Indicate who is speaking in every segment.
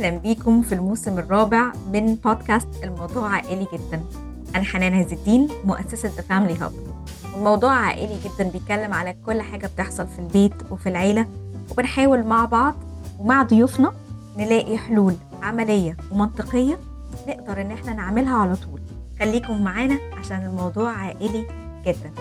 Speaker 1: أهلا بيكم في الموسم الرابع من بودكاست الموضوع عائلي جدا أنا حنان عز الدين مؤسسة The Family Hub والموضوع عائلي جدا بيتكلم على كل حاجة بتحصل في البيت وفي العيلة وبنحاول مع بعض ومع ضيوفنا نلاقي حلول عملية ومنطقية نقدر إن احنا نعملها على طول خليكم معانا عشان الموضوع عائلي جدا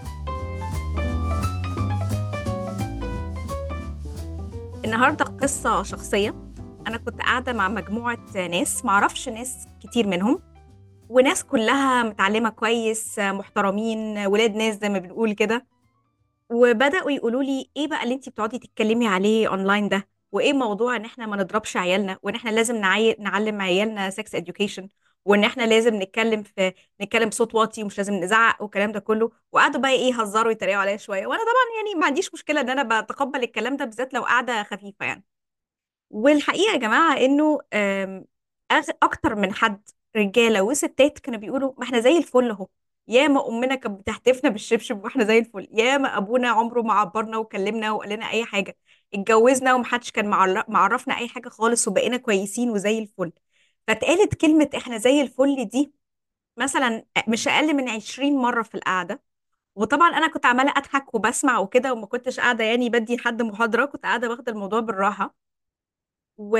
Speaker 1: النهارده قصة شخصية أنا كنت قاعدة مع مجموعة ناس معرفش ناس كتير منهم وناس كلها متعلمة كويس محترمين ولاد ناس زي ما بنقول كده وبدأوا يقولوا لي إيه بقى اللي أنتي بتقعدي تتكلمي عليه أونلاين ده وإيه موضوع إن إحنا ما نضربش عيالنا وإن إحنا لازم نعي... نعلم عيالنا سكس education وإن إحنا لازم نتكلم في نتكلم بصوت واطي ومش لازم نزعق والكلام ده كله وقعدوا بقى إيه يهزروا ويتريقوا عليا شوية وأنا طبعا يعني ما عنديش مشكلة إن أنا بتقبل الكلام ده بالذات لو قاعدة خفيفة يعني والحقيقة يا جماعة إنه آم، أغ- أكتر من حد رجالة وستات كانوا بيقولوا ما إحنا زي الفل أهو ياما أمنا كانت بتحتفنا بالشبشب وإحنا زي الفل ياما أبونا عمره ما عبرنا وكلمنا وقال لنا أي حاجة اتجوزنا ومحدش كان معر- معرفنا أي حاجة خالص وبقينا كويسين وزي الفل فاتقالت كلمة إحنا زي الفل دي مثلا مش أقل من 20 مرة في القعدة وطبعا أنا كنت عمالة أضحك وبسمع وكده وما كنتش قاعدة يعني بدي حد محاضرة كنت قاعدة واخدة الموضوع بالراحة و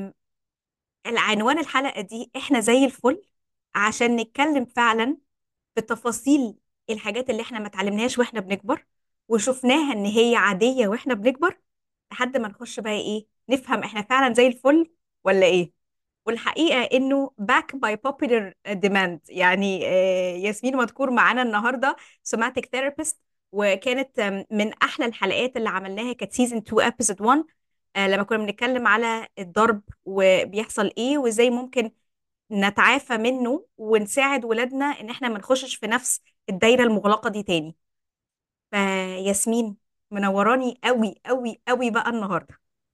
Speaker 1: العنوان الحلقة دي احنا زي الفل عشان نتكلم فعلا في تفاصيل الحاجات اللي احنا ما اتعلمناهاش واحنا بنكبر وشفناها ان هي عادية واحنا بنكبر لحد ما نخش بقى ايه نفهم احنا فعلا زي الفل ولا ايه والحقيقة انه back by popular demand يعني آه، ياسمين مذكور معانا النهاردة somatic therapist وكانت آم، من احلى الحلقات اللي عملناها كانت season 2 episode 1 آه، لما كنا بنتكلم على الضرب وبيحصل ايه وازاي ممكن نتعافى منه ونساعد ولادنا ان احنا ما نخشش في نفس الدايرة المغلقة دي تاني فياسمين منوراني قوي قوي قوي بقى النهارده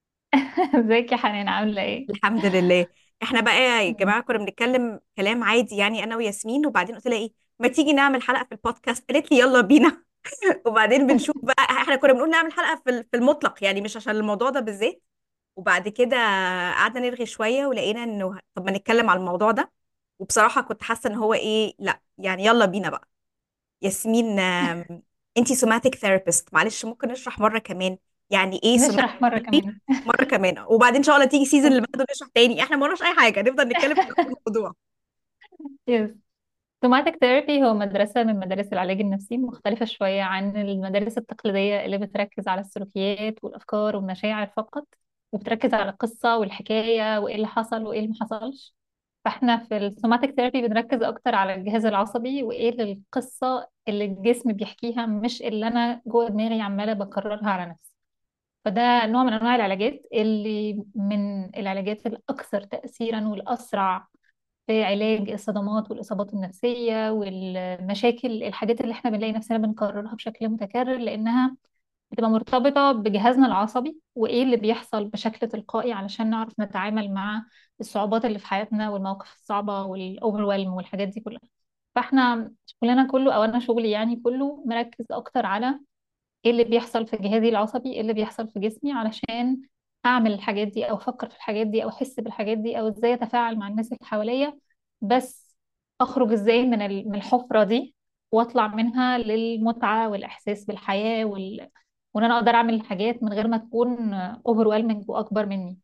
Speaker 2: ازيك يا حنان عاملة ايه؟
Speaker 1: الحمد لله احنا بقى يا جماعه كنا بنتكلم كلام عادي يعني انا وياسمين وبعدين قلت لها ايه ما تيجي نعمل حلقه في البودكاست قالت لي يلا بينا وبعدين بنشوف بقى احنا كنا بنقول نعمل حلقه في في المطلق يعني مش عشان الموضوع ده بالذات وبعد كده قعدنا نرغي شويه ولقينا انه طب ما نتكلم على الموضوع ده وبصراحه كنت حاسه ان هو ايه لا يعني يلا بينا بقى ياسمين آم، انتي سوماتيك ثيرابيست معلش ممكن نشرح مره كمان يعني ايه سوماتيك
Speaker 2: نشرح مرة
Speaker 1: ثيرابي
Speaker 2: كمان
Speaker 1: مره كمان وبعدين ان شاء الله تيجي سيزون اللي بعده نشرح تاني احنا ما وراناش اي حاجه نفضل نتكلم في نفس الموضوع
Speaker 2: يس سوماتيك ثيرابي هو مدرسة من مدارس العلاج النفسي مختلفة شوية عن المدارس التقليدية اللي بتركز على السلوكيات والأفكار والمشاعر فقط وبتركز على القصة والحكاية وإيه اللي حصل وإيه اللي ما حصلش فاحنا في السوماتيك ثيرابي بنركز أكتر على الجهاز العصبي وإيه القصة اللي الجسم بيحكيها مش اللي أنا جوه دماغي عمالة بكررها على نفسي فده نوع من انواع العلاجات اللي من العلاجات الاكثر تاثيرا والاسرع في علاج الصدمات والاصابات النفسيه والمشاكل الحاجات اللي احنا بنلاقي نفسنا بنكررها بشكل متكرر لانها بتبقى مرتبطه بجهازنا العصبي وايه اللي بيحصل بشكل تلقائي علشان نعرف نتعامل مع الصعوبات اللي في حياتنا والمواقف الصعبه والاوفرويلم والحاجات دي كلها فاحنا شغلنا كله او انا شغلي يعني كله مركز اكتر على ايه اللي بيحصل في جهازي العصبي ايه اللي بيحصل في جسمي علشان اعمل الحاجات دي او افكر في الحاجات دي او احس بالحاجات دي او ازاي اتفاعل مع الناس اللي حواليا بس اخرج ازاي من ال- من الحفرة دي واطلع منها للمتعة والاحساس بالحياة وال... وان انا اقدر اعمل حاجات من غير ما تكون overwhelming واكبر مني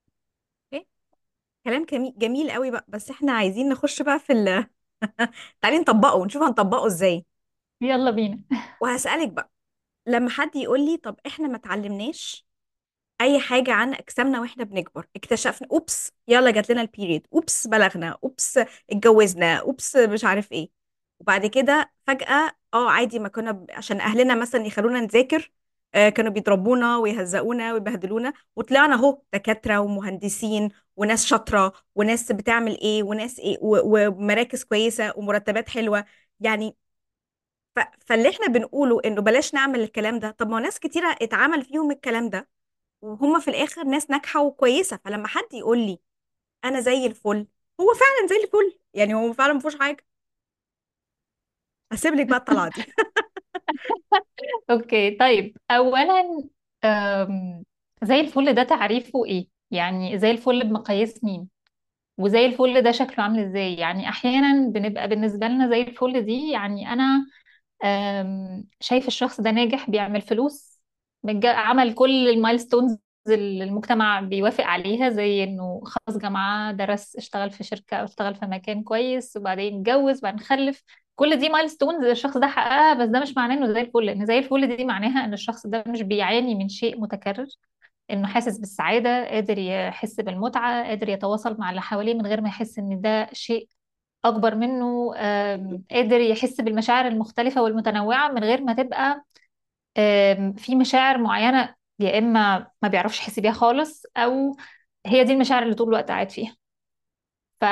Speaker 1: اوكي كلام جميل جميل قوي بقى بس احنا عايزين نخش بقى في ال تعالي نطبقه ونشوف هنطبقه ازاي
Speaker 2: يلا بينا
Speaker 1: وهسألك بقى لما حد يقول لي طب احنا ما اتعلمناش اي حاجه عن اجسامنا واحنا بنكبر اكتشفنا اوبس يلا جات لنا البيريد اوبس بلغنا اوبس اتجوزنا اوبس مش عارف ايه وبعد كده فجاه اه عادي ما كنا ب... عشان اهلنا مثلا يخلونا نذاكر آه كانوا بيضربونا ويهزقونا ويبهدلونا وطلعنا اهو دكاتره ومهندسين وناس شاطره وناس بتعمل ايه وناس ايه و... ومراكز كويسه ومرتبات حلوه يعني ف... فاللي احنا بنقوله انه بلاش نعمل الكلام ده طب ما هو ناس كتيره اتعمل فيهم الكلام ده وهم في الاخر ناس ناجحه وكويسه فلما حد يقول لي انا زي الفل هو فعلا زي الفل يعني هو فعلا ما فيهوش حاجه هسيب لك بقى الطلعه دي
Speaker 2: اوكي طيب اولا أم، زي الفل ده تعريفه ايه يعني زي الفل بمقاييس مين وزي الفل ده شكله عامل ازاي يعني احيانا بنبقى بالنسبه لنا زي الفل دي يعني انا أم، شايف الشخص ده ناجح بيعمل فلوس متج- عمل كل المايلستونز اللي المجتمع بيوافق عليها زي انه خلص جامعة درس اشتغل في شركة او اشتغل في مكان كويس وبعدين اتجوز وبعدين خلف كل دي مايلستونز الشخص ده حققها بس ده مش معناه انه زي الفل ان زي الفل دي معناها ان الشخص ده مش بيعاني من شيء متكرر انه حاسس بالسعادة قادر يحس بالمتعة قادر يتواصل مع اللي حواليه من غير ما يحس ان ده شيء اكبر منه آم، قادر يحس بالمشاعر المختلفة والمتنوعة من غير ما تبقى آم، في مشاعر معينة يا اما ما بيعرفش يحس بيها خالص او هي دي المشاعر اللي طول الوقت قاعد فيها ف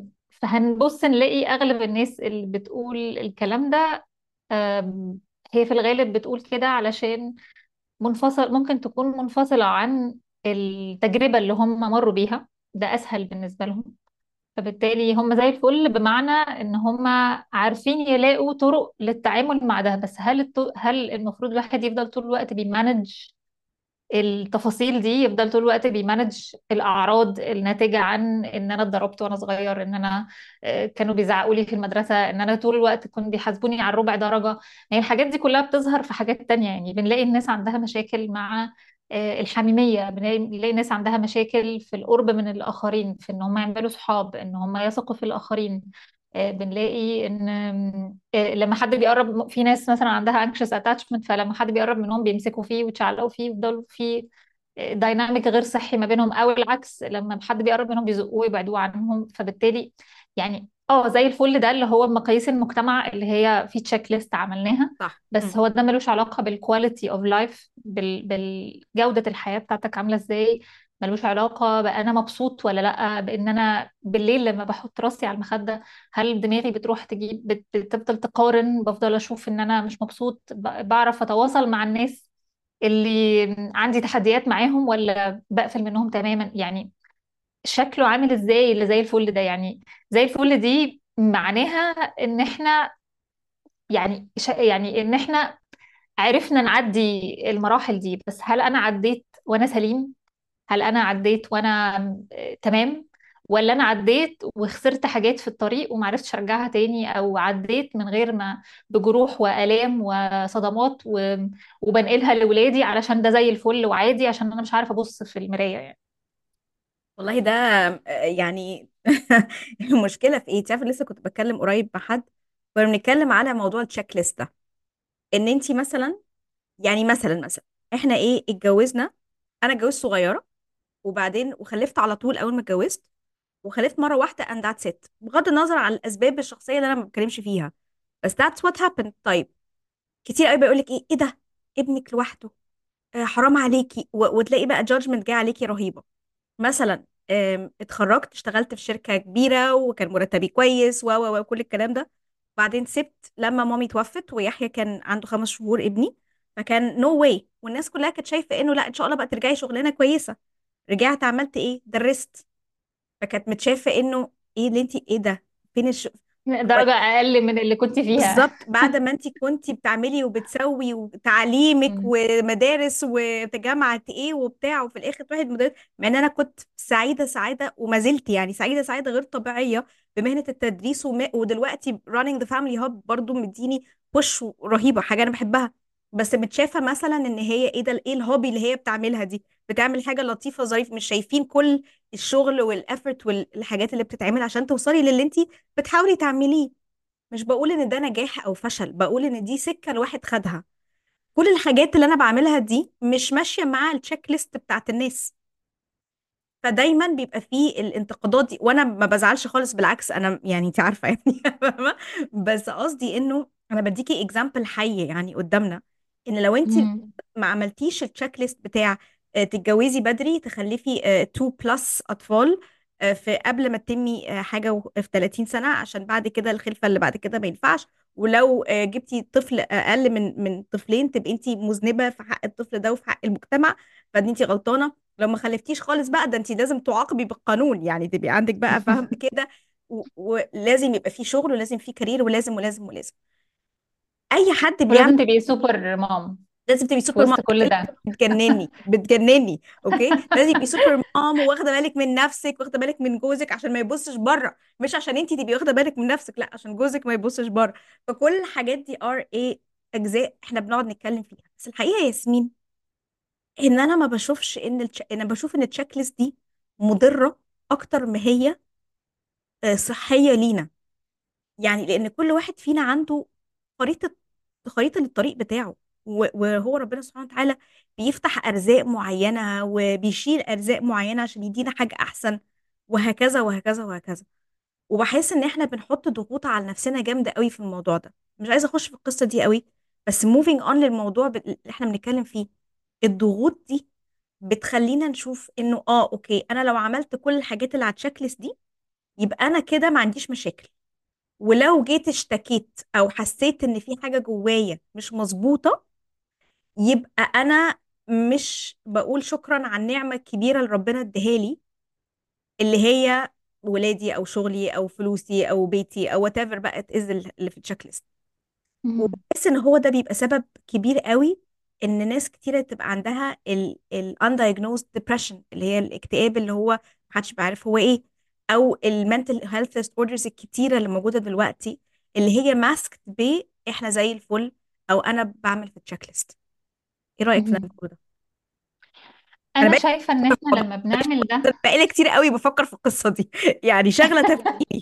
Speaker 2: فهنبص نلاقي اغلب الناس اللي بتقول الكلام ده آم، هي في الغالب بتقول كده علشان منفصل ممكن تكون منفصلة عن التجربة اللي هم مروا بيها ده اسهل بالنسبة لهم فبالتالي هم زي الفل بمعنى ان هم عارفين يلاقوا طرق للتعامل مع ده بس هل الط... هل المفروض الواحد يفضل طول الوقت بيمانج التفاصيل دي يفضل طول الوقت بيمانج الأعراض الناتجة عن إن أنا اتضربت وأنا صغير إن أنا آه، كانوا بيزعقوا لي في المدرسة إن أنا طول الوقت كانوا بيحاسبوني على ربع درجة يعني الحاجات دي كلها بتظهر في حاجات تانية يعني بنلاقي الناس عندها مشاكل مع آه، الحميمية بنلاقي بنلاقي ناس عندها مشاكل في القرب من الآخرين في إن هم يعملوا صحاب إن هم يثقوا في الآخرين آه، بنلاقي ان آه، لما حد بيقرب في ناس مثلا عندها anxious attachment فلما حد بيقرب منهم بيمسكوا فيه ويتشعلقوا فيه ويفضلوا في دايناميك غير صحي ما بينهم او العكس لما حد بيقرب منهم بيزقوه ويبعدوه عنهم فبالتالي يعني اه زي الفل ده اللي هو مقاييس المجتمع اللي هي في تشيك ليست عملناها
Speaker 1: صح
Speaker 2: بس
Speaker 1: مم.
Speaker 2: هو ده ملوش علاقة بالكواليتي اوف لايف بال... بالجودة الحياة بتاعتك عاملة ازاي ملوش علاقة بأنا مبسوط ولا لأ بإن أنا بالليل لما بحط راسي على المخدة هل دماغي بتروح تجيب بت- بتفضل تقارن بفضل أشوف إن أنا مش مبسوط ب- بعرف أتواصل مع الناس اللي عندي تحديات معاهم ولا بقفل منهم تماما يعني شكله عامل ازاي اللي زي الفل ده يعني زي الفل دي معناها ان احنا يعني ش... يعني ان احنا عرفنا نعدي المراحل دي بس هل انا عديت وانا سليم هل انا عديت وانا آه، تمام ولا انا عديت وخسرت حاجات في الطريق ومعرفتش ارجعها تاني او عديت من غير ما بجروح والام وصدمات و... وبنقلها لاولادي علشان ده زي الفل وعادي عشان انا مش عارفه ابص في المرايه يعني
Speaker 1: والله ده آه، يعني المشكله في ايه تعرف لسه كنت بتكلم قريب مع حد كنا بنتكلم على موضوع التشيك ليست ده ان انت مثلا يعني مثلا مثلا احنا ايه اتجوزنا انا اتجوزت صغيره وبعدين وخلفت على طول اول ما اتجوزت وخلفت مره واحده and that's it بغض النظر عن الاسباب الشخصيه اللي انا ما بتكلمش فيها بس that's what happened طيب كتير قوي بيقول لك ايه ايه ده ابنك لوحده آه حرام عليكي و- وتلاقي بقى judgment جاي عليكي رهيبه مثلا آم، اتخرجت اشتغلت في شركه كبيره وكان مرتبي كويس و و وكل الكلام ده بعدين سبت لما مامي توفت ويحيى كان عنده خمس شهور ابني فكان نو no واي والناس كلها كانت شايفه انه لا ان شاء الله بقى ترجعي شغلانه كويسه رجعت عملت ايه درست فكانت متشافه انه ايه اللي انت ايه ده فين الش...
Speaker 2: درجه اقل من اللي كنت فيها
Speaker 1: بالظبط بعد ما انت كنتي بتعملي وبتسوي وتعليمك
Speaker 2: مم.
Speaker 1: ومدارس وجامعة ايه وبتاع وفي الاخر تروحي المدرس مع ان انا كنت سعيدة سعادة وما زلت يعني سعيدة سعادة غير طبيعية بمهنة التدريس وم... ودلوقتي running the family hub برضو مديني بوش رهيبة حاجة انا بحبها بس متشافة مثلا ان هي ايه ده ايه الهوبي اللي هي بتعملها دي بتعمل حاجة لطيفة ظريف مش شايفين كل الشغل والافورت والحاجات اللي بتتعمل عشان توصلي للي انت بتحاولي تعمليه مش بقول ان ده نجاح او فشل بقول ان دي سكة الواحد خدها كل الحاجات اللي انا بعملها دي مش ماشية مع التشيك ليست بتاعت الناس فدايما بيبقى فيه الانتقادات دي وانا ما بزعلش خالص بالعكس انا يعني انت عارفة يعني فاهمة بس قصدي انه انا بديكي اكزامبل حي يعني قدامنا ان لو انت
Speaker 2: مم.
Speaker 1: ما عملتيش التشيك ليست بتاع آه، تتجوزي بدري تخلفي 2 بلس اطفال آه، في قبل ما تتمي آه، حاجه و- في 30 سنه عشان بعد كده الخلفه اللي بعد كده ما ينفعش ولو آه، جبتي طفل اقل من من طفلين تبقي انت مذنبه في حق الطفل ده وفي حق المجتمع فدي انت غلطانه لو ما خلفتيش خالص بقى ده انت لازم تعاقبي بالقانون يعني تبقي عندك بقى فاهم كده و- ولازم يبقى في شغل ولازم في كارير ولازم ولازم ولازم اي حد بيعمل
Speaker 2: ولازم تبقي سوبر مام
Speaker 1: لازم تبقي
Speaker 2: في
Speaker 1: سوبر مام
Speaker 2: وسط كل ده
Speaker 1: بتجنني بتجنني اوكي لازم تبقي سوبر مام واخده بالك من نفسك واخده بالك من جوزك عشان ما يبصش بره مش عشان انت تبقي واخده بالك من نفسك لا عشان جوزك ما يبصش بره فكل الحاجات دي ار ايه اجزاء احنا بنقعد نتكلم فيها بس الحقيقه يا ياسمين ان انا ما بشوفش ان التش... انا بشوف ان التشيك ليست دي مضره اكتر ما هي آه، صحيه لينا يعني لان كل واحد فينا عنده خريطه خريطه للطريق بتاعه و- وهو ربنا سبحانه وتعالى بيفتح ارزاق معينه وبيشيل ارزاق معينه عشان يدينا حاجه احسن وهكذا وهكذا وهكذا وبحس ان احنا بنحط ضغوط على نفسنا جامده قوي في الموضوع ده مش عايزه اخش في القصه دي قوي بس moving on للموضوع ب- اللي احنا بنتكلم فيه الضغوط دي بتخلينا نشوف انه اه اوكي انا لو عملت كل الحاجات اللي على التشيك ليست دي يبقى انا كده ما عنديش مشاكل ولو جيت اشتكيت او حسيت ان في حاجه جوايا مش مظبوطه يبقى انا مش بقول شكرا على النعمه الكبيره اللي ربنا اداها لي اللي هي ولادي او شغلي او فلوسي او بيتي او وات ايفر بقى از اللي في التشيك ليست
Speaker 2: مم.
Speaker 1: وبحس ان هو ده بيبقى سبب كبير قوي ان ناس كتيره تبقى عندها ال ال undiagnosed depression اللي هي الاكتئاب اللي هو محدش بيعرف هو ايه او ال mental health disorders الكتيره اللي موجوده دلوقتي اللي هي ماسكت ب احنا زي الفل او انا بعمل في التشيك ليست ايه رايك في اللي
Speaker 2: مم.
Speaker 1: انا بقوله ده انا
Speaker 2: انا
Speaker 1: بقيت
Speaker 2: شايفه ان احنا لما بنعمل ده
Speaker 1: بقالي كتير قوي بفكر في القصه دي يعني شغله تفكيري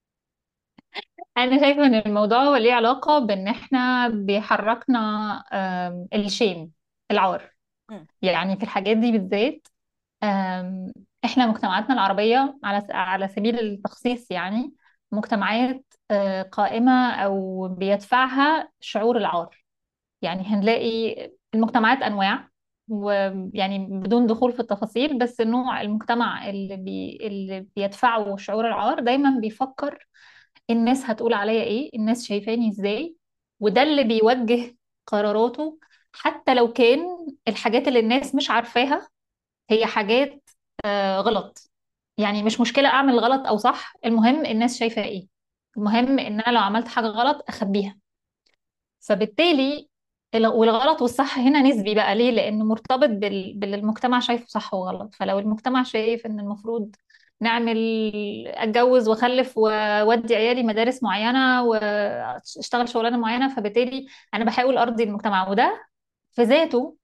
Speaker 2: انا شايفه ان الموضوع هو ليه علاقه بان احنا بيحركنا آم، الشيم العار
Speaker 1: مم.
Speaker 2: يعني في الحاجات دي بالذات آم، احنا مجتمعاتنا العربيه على على سبيل التخصيص يعني مجتمعات آه، قائمه او بيدفعها شعور العار يعني هنلاقي المجتمعات أنواع ويعني بدون دخول في التفاصيل بس نوع المجتمع اللي بي اللي بيدفعه شعور العار دايما بيفكر الناس هتقول عليا ايه الناس شايفاني ازاي وده اللي بيوجه قراراته حتى لو كان الحاجات اللي الناس مش عارفاها هي حاجات آه، غلط يعني مش مشكلة أعمل غلط أو صح المهم الناس شايفة ايه المهم إن أنا لو عملت حاجة غلط أخبيها فبالتالي ال- والغلط والصح هنا نسبي بقى ليه؟ لأنه مرتبط بال... باللي المجتمع شايفه صح وغلط فلو المجتمع شايف إن المفروض نعمل أتجوز وأخلف وأودي عيالي مدارس معينة وأشتغل شغلانة معينة فبالتالي أنا بحاول أرضي المجتمع وده في ذاته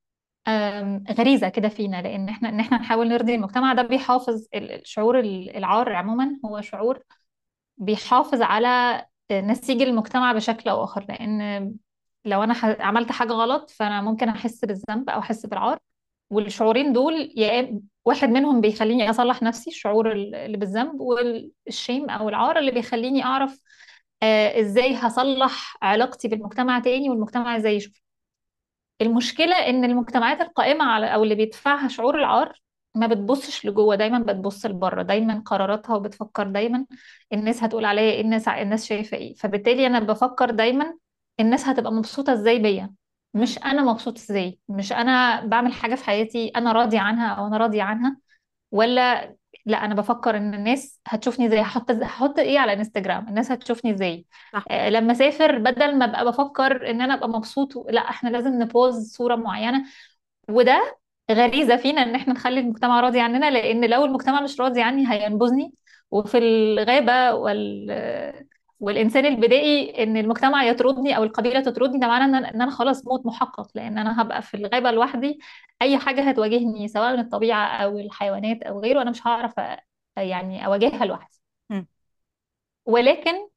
Speaker 2: آم، غريزة كده فينا لأن إحنا إن إحنا نحاول نرضي المجتمع ده بيحافظ ال- الشعور ال- العار عموما هو شعور بيحافظ على نسيج المجتمع بشكل أو آخر لأن لو أنا ح- عملت حاجة غلط فأنا ممكن أحس بالذنب أو أحس بالعار والشعورين دول يا إما- واحد منهم بيخليني أصلح نفسي الشعور ال- اللي بالذنب والشيم أو العار اللي بيخليني أعرف آه، إزاي هصلح علاقتي بالمجتمع تاني والمجتمع إزاي يشوف المشكلة إن المجتمعات القائمة على أو اللي بيدفعها شعور العار ما بتبصش لجوه دايما بتبص لبره دايما قراراتها وبتفكر دايما الناس هتقول عليا ايه الناس الناس شايفة ايه فبالتالي أنا بفكر دايما الناس هتبقى مبسوطة ازاي بيا
Speaker 1: مم.
Speaker 2: مش أنا مبسوط ازاي مش أنا بعمل حاجة في حياتي أنا راضي عنها أو أنا راضية عنها ولا لا انا بفكر ان الناس هتشوفني ازاي هحط هحط ايه على انستجرام الناس هتشوفني ازاي
Speaker 1: صح
Speaker 2: آه، لما اسافر بدل ما ابقى بفكر ان انا ابقى مبسوط لا احنا لازم نبوز صورة معينة وده غريزة فينا ان احنا نخلي المجتمع راضي عننا لان لو المجتمع مش راضي عني هينبذني وفي الغابة وال والإنسان البدائي إن المجتمع يطردني أو القبيلة تطردني ده معناه إن أنا إن أنا خلاص موت محقق لأن أنا هبقى في الغابة لوحدي أي حاجة هتواجهني سواء من الطبيعة أو الحيوانات أو غيره أنا مش هعرف أ- يعني أواجهها لوحدي
Speaker 1: مم.
Speaker 2: ولكن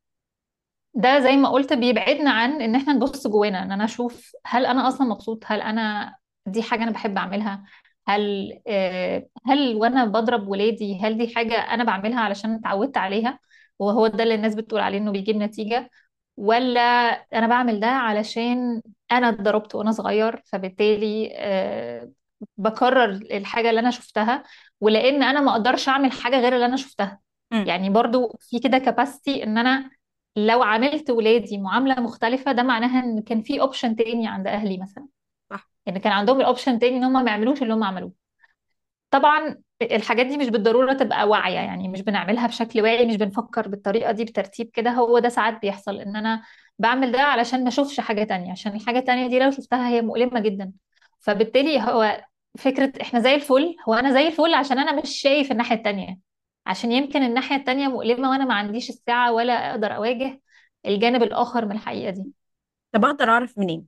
Speaker 2: ده زي ما قلت بيبعدنا عن ان احنا نبص جوانا ان انا اشوف هل انا اصلا مبسوط هل انا دي حاجة انا بحب اعملها هل آه، هل وانا بضرب ولادي هل دي حاجة انا بعملها علشان اتعودت عليها وهو ده اللي الناس بتقول عليه انه بيجيب نتيجة ولا انا بعمل ده علشان انا اتضربت وانا صغير فبالتالي آه، بكرر الحاجة اللي انا شفتها ولان انا ما اقدرش اعمل حاجة غير اللي انا شفتها
Speaker 1: مم.
Speaker 2: يعني برضو في كده كاباسيتي ان انا لو عاملت ولادي معاملة مختلفة ده معناها ان كان في اوبشن تاني عند اهلي مثلا
Speaker 1: صح
Speaker 2: ان كان عندهم الاوبشن تاني ان هم ما يعملوش اللي هم عملوه طبعا الحاجات دي مش بالضرورة تبقى واعية يعني مش بنعملها بشكل واعي مش بنفكر بالطريقة دي بترتيب كده هو ده ساعات بيحصل ان انا بعمل ده علشان ما اشوفش حاجة تانية عشان الحاجة التانية دي لو شفتها هي مؤلمة جدا فبالتالي هو فكرة احنا زي الفل هو انا زي الفل عشان انا مش شايف الناحية التانية عشان يمكن الناحية التانية مؤلمة وانا ما عنديش السعة ولا اقدر اواجه الجانب الاخر من الحقيقة دي
Speaker 1: طب اقدر اعرف منين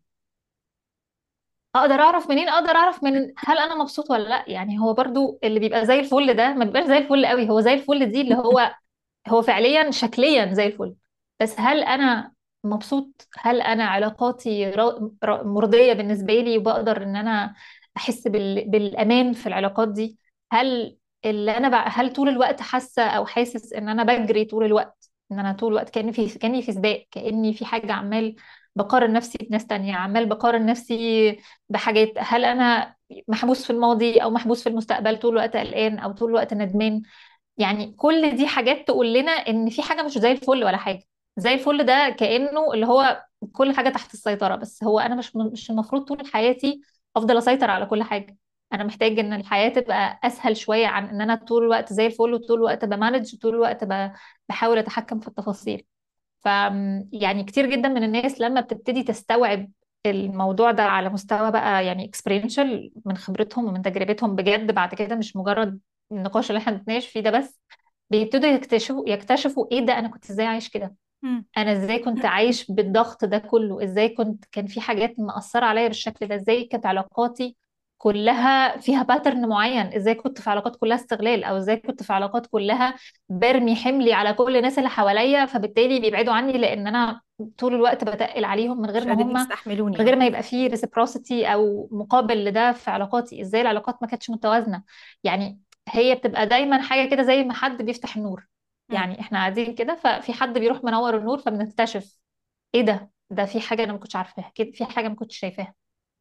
Speaker 2: اقدر اعرف منين اقدر اعرف من هل انا مبسوط ولا لا يعني هو برضو اللي بيبقى زي الفل ده ما بيبقاش زي الفل قوي هو زي الفل دي اللي هو هو فعليا شكليا زي الفل بس هل انا مبسوط هل انا علاقاتي را- را- مرضية بالنسبة لي وبقدر ان انا احس بال... بالامان في العلاقات دي هل اللي انا بقى هل طول الوقت حاسة او حاسس ان انا بجري طول الوقت ان انا طول الوقت كأني في كأني في سباق كأني في حاجة عمال بقارن نفسي بناس تانية عمال بقارن نفسي بحاجات هل انا محبوس في الماضي او محبوس في المستقبل طول الوقت قلقان او طول الوقت ندمان يعني كل دي حاجات تقول لنا ان في حاجه مش زي الفل ولا حاجه زي الفل ده كانه اللي هو كل حاجه تحت السيطره بس هو انا مش مش المفروض طول حياتي افضل اسيطر على كل حاجه انا محتاج ان الحياه تبقى اسهل شويه عن ان انا طول الوقت زي الفل وطول الوقت بمانج وطول الوقت ب- بحاول اتحكم في التفاصيل ف يعني كتير جدا من الناس لما بتبتدي تستوعب الموضوع ده على مستوى بقى يعني experiential من خبرتهم ومن تجربتهم بجد بعد كده مش مجرد النقاش اللي احنا بنتناقش فيه ده بس بيبتدوا يكتشفوا يكتشفوا ايه ده انا كنت ازاي عايش كده
Speaker 1: مم.
Speaker 2: انا ازاي كنت عايش بالضغط ده كله ازاي كنت كان في حاجات مأثرة عليا بالشكل ده ازاي كانت علاقاتي كلها فيها باترن معين ازاي كنت في علاقات كلها استغلال او ازاي كنت في علاقات كلها برمي حملي على كل الناس اللي حواليا فبالتالي بيبعدوا عني لان انا طول الوقت بتقل عليهم من غير
Speaker 1: مش
Speaker 2: ما
Speaker 1: قادرين
Speaker 2: هم
Speaker 1: يستحملوني
Speaker 2: من
Speaker 1: اه
Speaker 2: غير ما يبقى فيه reciprocity او مقابل لده في علاقاتي ازاي العلاقات ما كانتش متوازنة يعني هي بتبقى دايما حاجة كده زي ما حد بيفتح النور
Speaker 1: مم.
Speaker 2: يعني احنا قاعدين كده ففي حد بيروح منور النور فبنكتشف ايه ده ده في حاجة انا ما كنتش عارفاها كده في حاجة ما كنتش شايفاها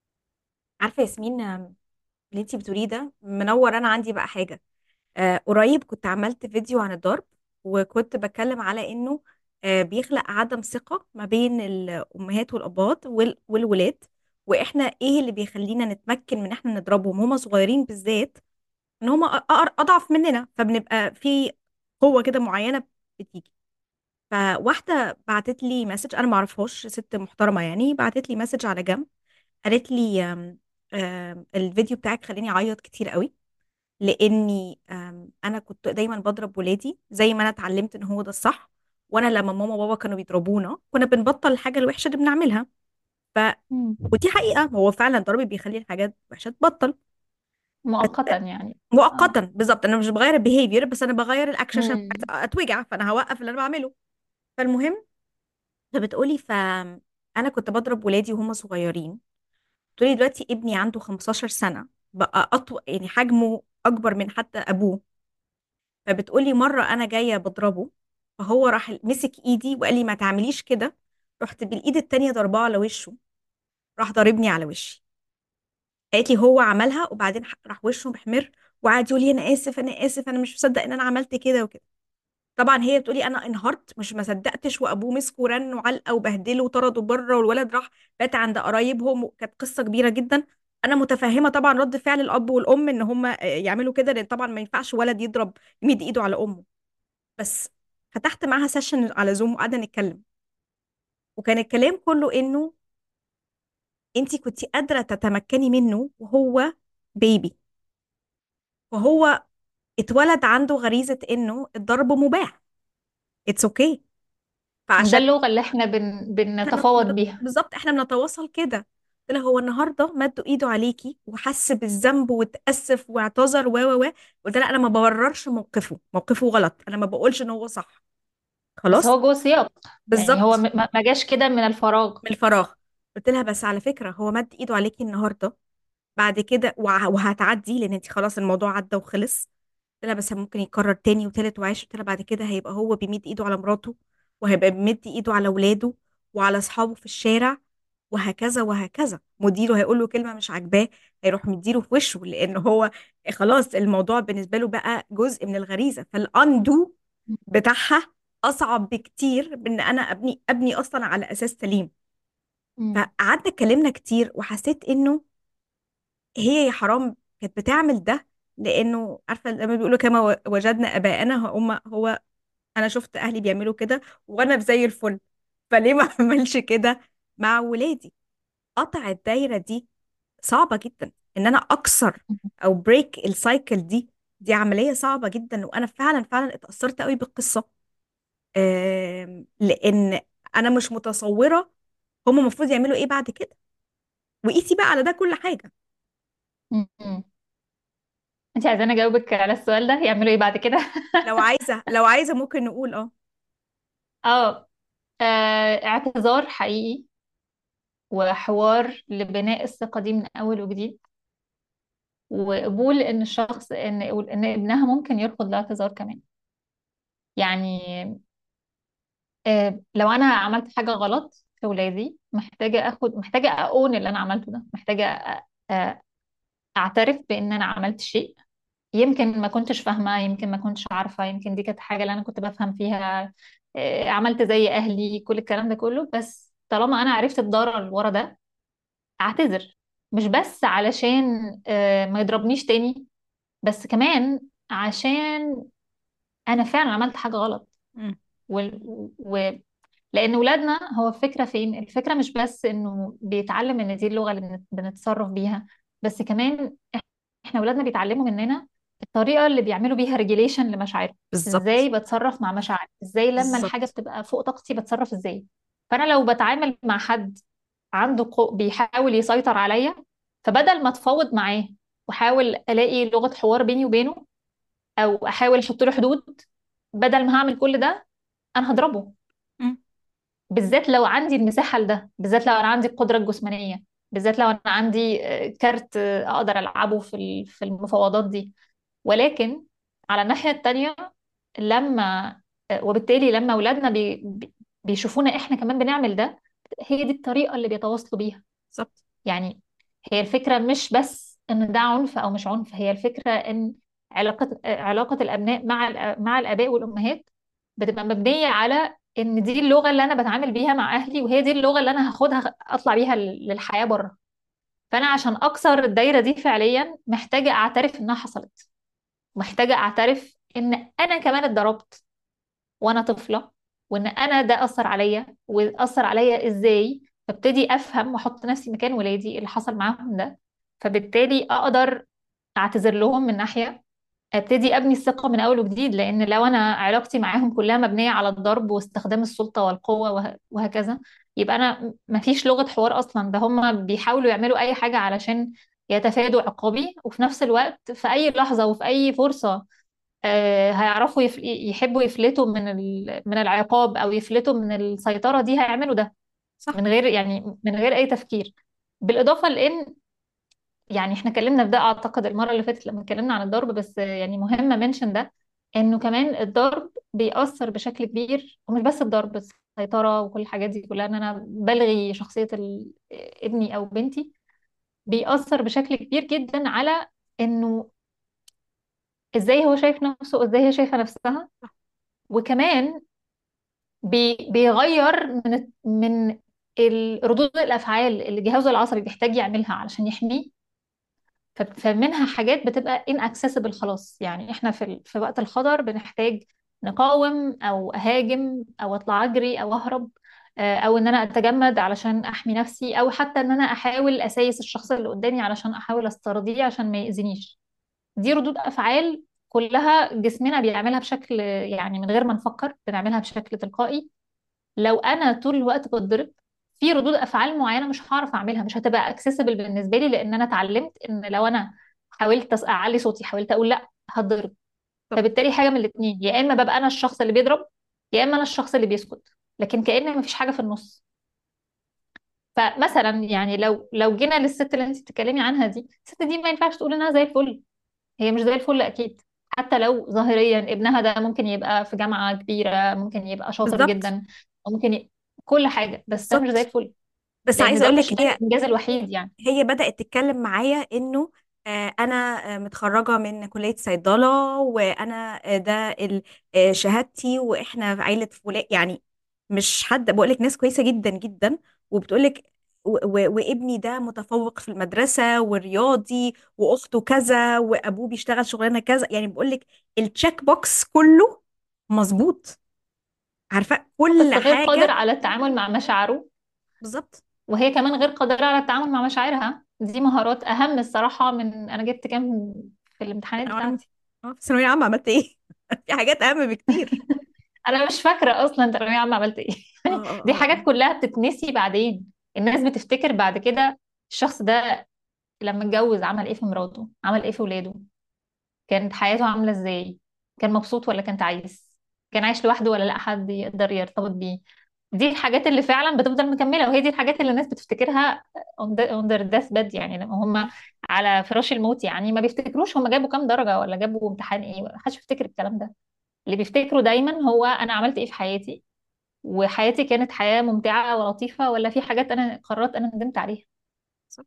Speaker 1: عارفه ياسمين آم، اللي انتي بتقوليه ده منور انا عندي بقى حاجه آه قريب كنت عملت فيديو عن الضرب وكنت بتكلم على انه آه بيخلق عدم ثقه ما بين الامهات والابات وال- والولاد واحنا ايه اللي بيخلينا نتمكن من احنا نضربهم هما صغيرين بالذات ان هما أقر- اضعف مننا فبنبقى في قوه كده معينه بتيجي فواحده بعتت لي مسج انا ما اعرفهاش ست محترمه يعني بعتت لي مسج على جنب قالت لي آم، آم، الفيديو بتاعك خلاني اعيط كتير قوي لاني آم، انا كنت دايما بضرب ولادي زي ما انا اتعلمت ان هو ده الصح وانا لما ماما وبابا كانوا بيضربونا كنا بنبطل الحاجه الوحشه اللي بنعملها ف
Speaker 2: مم.
Speaker 1: ودي حقيقه هو فعلا الضرب بيخلي الحاجات وحشه تبطل
Speaker 2: مؤقتا يعني اه
Speaker 1: مؤقتا بالظبط انا مش بغير البيهيفير بس انا بغير الاكشن عشان
Speaker 2: مم.
Speaker 1: عايزة اتوجع فانا هوقف اللي انا بعمله فالمهم فبتقولي ف انا كنت بضرب ولادي وهم صغيرين بتقولي دلوقتي ابني عنده 15 سنه بقى اطول يعني حجمه اكبر من حتى ابوه فبتقولي مرة أنا جاية بضربه فهو راح مسك إيدي وقال لي ما تعمليش كده رحت بالإيد التانية ضرباه على وشه راح ضاربني على وشي قالت لي هو عملها وبعدين ح- راح وشه محمر وقعد يقول لي أنا آسف أنا آسف أنا مش مصدق إن أنا عملت كده وكده طبعا هي بتقولي أنا انهارت مش ما صدقتش وأبوه مسكه ورن وعلقة وبهدله وطرده بره والولد راح بات عند قرايبهم وكانت قصة كبيرة جدا أنا متفهمة طبعا رد فعل الأب والأم إن هم يعملوا كده لأن طبعا ما ينفعش ولد يضرب يمد إيده على أمه بس فتحت معاها سيشن على زوم وقعدنا نتكلم وكان الكلام كله انه انت كنت قادره تتمكني منه وهو بيبي وهو اتولد عنده غريزه انه الضرب مباح اتس اوكي okay.
Speaker 2: ده
Speaker 1: فعشان
Speaker 2: اللغة اللي احنا بن...
Speaker 1: احنا
Speaker 2: بنتفاوض
Speaker 1: بن-
Speaker 2: بيها
Speaker 1: بالظبط احنا بنتواصل كده قلت لها هو النهارده مد ايده عليكي وحس بالذنب واتاسف واعتذر و و و قلت لها انا ما ببررش موقفه موقفه غلط انا ما بقولش ان هو صح
Speaker 2: بس
Speaker 1: خلاص
Speaker 2: هو جوه سياق يعني هو م-
Speaker 1: بالظبط
Speaker 2: ما ما جاش كده من الفراغ
Speaker 1: من الفراغ قلت لها بس على فكره هو مد ايده عليكي النهارده بعد كده وع- وهتعدي لان انت خلاص الموضوع عدى وخلص قلت لها بس ممكن يتكرر تاني وتالت وعاشر قلت لها بعد كده هيبقى هو بيمد ايده على مراته وهيبقى بيمد ايده على ولاده وعلى اصحابه في الشارع وهكذا وهكذا مديره هيقول له كلمة مش عاجباه هيروح مديله في وشه لان هو خلاص الموضوع بالنسبة له بقى جزء من الغريزة فالاندو بتاعها اصعب بكتير من ان انا ابني ابني اصلا على اساس سليم
Speaker 2: مم.
Speaker 1: فقعدنا اتكلمنا كتير وحسيت انه هي يا حرام كانت بتعمل ده لانه عارفه لما بيقولوا كما و- وجدنا اباءنا هم هو انا شفت اهلي بيعملوا كده وانا زي الفل فليه ما اعملش كده مع ولادي قطع الدايره دي صعبه جدا ان انا اكسر او بريك السايكل دي دي عمليه صعبه جدا وانا فعلا فعلا اتاثرت قوي بالقصه آم، لان انا مش متصوره هم المفروض يعملوا ايه بعد كده وقيسي بقى على ده كل حاجه
Speaker 2: م-م. انت عايزاني اجاوبك على السؤال ده يعملوا ايه بعد كده
Speaker 1: لو عايزه لو عايزه ممكن نقول اه
Speaker 2: اه آه، اعتذار حقيقي وحوار لبناء الثقة دي من أول وجديد وقبول إن الشخص إن إن ابنها ممكن يرفض الاعتذار كمان يعني آه، لو أنا عملت حاجة غلط في ولادي محتاجة أخد محتاجة أقول اللي أنا عملته ده محتاجة أ- أ- أعترف بإن أنا عملت شيء يمكن ما كنتش فاهمة يمكن ما كنتش عارفة يمكن دي كانت حاجة اللي أنا كنت بفهم فيها آه، عملت زي أهلي كل الكلام ده كله بس طالما أنا عرفت الضرر اللي ورا ده اعتذر مش بس علشان آه، ما يضربنيش تاني بس كمان عشان انا فعلا عملت حاجة غلط
Speaker 1: مم.
Speaker 2: و... و... لان ولادنا هو الفكرة فين الفكرة مش بس انه بيتعلم ان دي اللغة اللي بنت... بنتصرف بيها بس كمان احنا ولادنا بيتعلموا مننا الطريقة اللي بيعملوا بيها ريجيليشن لمشاعرهم
Speaker 1: بالظبط
Speaker 2: ازاي بتصرف مع مشاعري ازاي لما الحاجة
Speaker 1: بالظبط
Speaker 2: بتبقى فوق طاقتي بتصرف ازاي فانا لو بتعامل مع حد عنده قو... بيحاول يسيطر عليا فبدل ما اتفاوض معاه واحاول الاقي لغة حوار بيني وبينه او احاول احط له حدود بدل ما هعمل كل ده انا هضربه
Speaker 1: مم.
Speaker 2: بالذات لو عندي المساحة لده بالذات لو انا عندي القدرة الجسمانية بالذات لو انا عندي آه، كارت آه، اقدر العبه في ال- في المفاوضات دي ولكن على الناحية التانية لما آه، وبالتالي لما اولادنا بي... بي- بيشوفونا احنا كمان بنعمل ده هي دي الطريقة اللي بيتواصلوا بيها
Speaker 1: بالظبط
Speaker 2: يعني هي الفكرة مش بس إن ده عنف أو مش عنف هي الفكرة إن علاقة علاقة الأبناء مع الأ- مع الآباء والأمهات بتبقى مبنية على إن دي اللغة اللي أنا بتعامل بيها مع أهلي وهي دي اللغة اللي أنا هاخدها أطلع بيها لل- للحياة بره فأنا عشان أكسر الدايرة دي فعليا محتاجة أعترف إنها حصلت محتاجة أعترف إن أنا كمان اتضربت وانا طفله وان انا ده اثر عليا واثر عليا ازاي فابتدي افهم واحط نفسي مكان ولادي اللي حصل معاهم ده فبالتالي اقدر اعتذر لهم من ناحيه ابتدي ابني الثقه من اول وجديد لان لو انا علاقتي معاهم كلها مبنيه على الضرب واستخدام السلطه والقوه وه- وهكذا يبقى انا مفيش لغه حوار اصلا ده هم بيحاولوا يعملوا اي حاجه علشان يتفادوا عقابي وفي نفس الوقت في اي لحظه وفي اي فرصه آه، هيعرفوا يف... يحبوا يفلتوا من ال... من العقاب او يفلتوا من السيطرة دي هيعملوا ده
Speaker 1: صح
Speaker 2: من غير يعني من غير اي تفكير بالاضافة لان يعني احنا اتكلمنا في ده اعتقد المرة اللي فاتت لما اتكلمنا عن الضرب بس يعني مهم منشن ده انه كمان الضرب بيأثر بشكل كبير ومش بس الضرب السيطرة وكل الحاجات دي كلها ان انا بلغي شخصية ال... ابني او بنتي بيأثر بشكل كبير جدا على انه ازاي هو شايف نفسه وازاي هي شايفة نفسها وكمان بي بيغير من من ال- ردود الافعال اللي جهازه العصبي بيحتاج يعملها علشان يحميه ف- فمنها حاجات بتبقى inaccessible خلاص يعني احنا في ال- في وقت الخطر بنحتاج نقاوم او اهاجم او اطلع اجري او اهرب آه، او ان انا اتجمد علشان احمي نفسي او حتى ان انا احاول اسايس الشخص اللي قدامي علشان احاول استرضيه عشان ما يأذينيش دي ردود افعال كلها جسمنا بيعملها بشكل يعني من غير ما نفكر بنعملها بشكل تلقائي لو انا طول الوقت بتضرب في ردود افعال معينه مش هعرف اعملها مش هتبقى اكسسبل بالنسبه لي لان انا اتعلمت ان لو انا حاولت أس- اعلي صوتي حاولت اقول لا هتضرب
Speaker 1: طب
Speaker 2: فبالتالي حاجه من الاثنين يا اما ببقى انا الشخص اللي بيضرب يا اما انا الشخص اللي بيسكت لكن كأن مفيش حاجه في النص فمثلا يعني لو لو جينا للست اللي انت بتتكلمي عنها دي الست دي ما ينفعش تقول انها زي الفل هي مش زي الفل اكيد حتى لو ظاهريا ابنها ده ممكن يبقى في جامعة كبيرة ممكن يبقى شاطر
Speaker 1: بالظبط
Speaker 2: جدا ممكن ي... كل حاجة بس ده مش زي
Speaker 1: بالظبط
Speaker 2: الفل
Speaker 1: بس
Speaker 2: لان
Speaker 1: عايزه
Speaker 2: ده
Speaker 1: اقول
Speaker 2: مش
Speaker 1: لك
Speaker 2: ده
Speaker 1: هي
Speaker 2: الانجاز الوحيد يعني
Speaker 1: هي بدأت تتكلم معايا انه آه، انا آه، متخرجه من كليه صيدله وانا آه، ده ال- آه، شهادتي واحنا في عيله فلان يعني مش حد بقول لك ناس كويسه جدا جدا وبتقول لك و- و- وابني ده متفوق في المدرسة ورياضي واخته كذا وابوه بيشتغل شغلانة كذا يعني بقول لك التشيك بوكس كله مظبوط عارفة كل
Speaker 2: بس غير قادر
Speaker 1: حاجة
Speaker 2: على التعامل مع مشاعره
Speaker 1: بالظبط
Speaker 2: وهي كمان غير قادرة على التعامل مع مشاعرها دي مهارات أهم الصراحة من أنا جبت كام في الامتحانات
Speaker 1: ثانوية عامة
Speaker 2: بتاعتي
Speaker 1: اه في ثانوية عامة عملت ايه في حاجات اهم بكتير
Speaker 2: أنا مش فاكرة أصلا ثانوية عامة عملت إيه
Speaker 1: اه
Speaker 2: يعني
Speaker 1: اه
Speaker 2: دي
Speaker 1: اه
Speaker 2: حاجات
Speaker 1: اه
Speaker 2: كلها بتتنسي بعدين الناس بتفتكر بعد كده الشخص ده لما اتجوز عمل إيه في مراته عمل إيه في ولاده كانت حياته عاملة إزاي كان مبسوط ولا كان تعيس كان عايش لوحده ولا لا حد يقدر يرتبط بيه دي الحاجات اللي فعلا بتفضل مكملة وهي دي الحاجات اللي الناس بتفتكرها on the- on their deathbed يعني لما هم على فراش الموت يعني ما بيفتكروش هم جابوا كام درجة ولا جابوا امتحان ايه ما حدش بيفتكر الكلام ده اللي بيفتكروا دايما هو انا عملت ايه في حياتي وحياتي كانت حياة ممتعة ولطيفة ولا في حاجات انا قررت انا ندمت عليها
Speaker 1: صح.